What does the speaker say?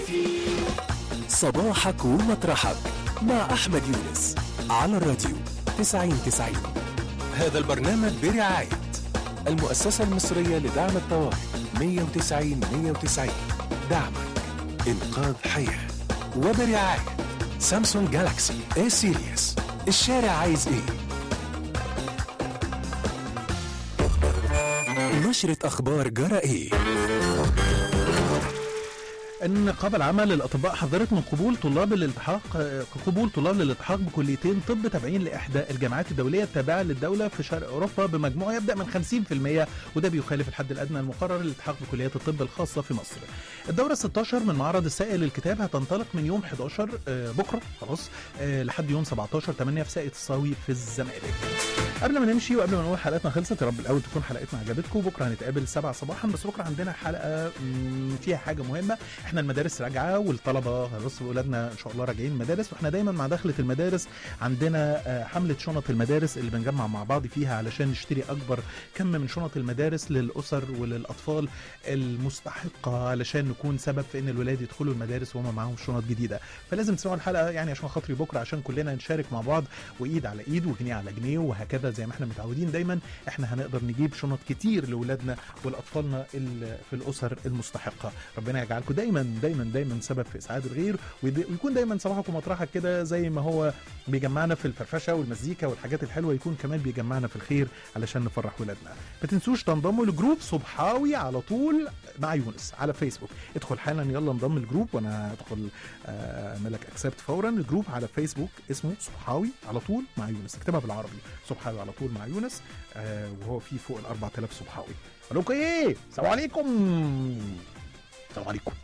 صباحك ومطرحك مع أحمد يونس على الراديو 90 90 هذا البرنامج برعاية المؤسسة المصرية لدعم الطوارئ 190 190 دعمك إنقاذ حياة وبرعاية سامسونج جالاكسي اي سيريس الشارع عايز ايه نشرة أخبار جرى ايه النقابة العامة للأطباء حذرت من قبول طلاب الالتحاق آه، قبول طلاب للالتحاق بكليتين طب تابعين لإحدى الجامعات الدولية التابعة للدولة في شرق أوروبا بمجموع يبدأ من 50% وده بيخالف الحد الأدنى المقرر للالتحاق بكليات الطب الخاصة في مصر. الدورة 16 من معرض السائل للكتاب هتنطلق من يوم 11 آه، بكرة خلاص آه، لحد يوم 17 8 في ساقية الصاوي في الزمالك. قبل ما نمشي وقبل ما نقول حلقتنا خلصت يا رب الاول تكون حلقتنا عجبتكم بكره هنتقابل 7 صباحا بس بكره عندنا حلقه مم، فيها حاجه مهمه احنا المدارس راجعه والطلبه بص اولادنا ان شاء الله راجعين المدارس واحنا دايما مع دخله المدارس عندنا آه، حمله شنط المدارس اللي بنجمع مع بعض فيها علشان نشتري اكبر كم من شنط المدارس للاسر وللاطفال المستحقه علشان نكون سبب في ان الولاد يدخلوا المدارس وهم معاهم شنط جديده فلازم تسمعوا الحلقه يعني عشان خاطري بكره عشان كلنا نشارك مع بعض وايد على ايد وجنيه على جنيه وهكذا زي ما احنا متعودين دايما احنا هنقدر نجيب شنط كتير لاولادنا ولاطفالنا ال- في الاسر المستحقه ربنا يجعلكم دايما دايما دايما سبب في اسعاد الغير ويد- ويكون دايما صباحكم مطرحك كده زي ما هو بيجمعنا في الفرفشه والمزيكا والحاجات الحلوه يكون كمان بيجمعنا في الخير علشان نفرح ولادنا ما تنسوش تنضموا لجروب صبحاوي على طول مع يونس على فيسبوك ادخل حالا يلا انضم الجروب وانا هدخل آه، اعملك اكسبت فورا الجروب على فيسبوك اسمه صبحاوي على طول مع يونس اكتبها بالعربي صبحاوي على طول مع يونس آه، وهو فيه فوق ال 4000 صبحاوي اقول لكم ايه السلام عليكم السلام عليكم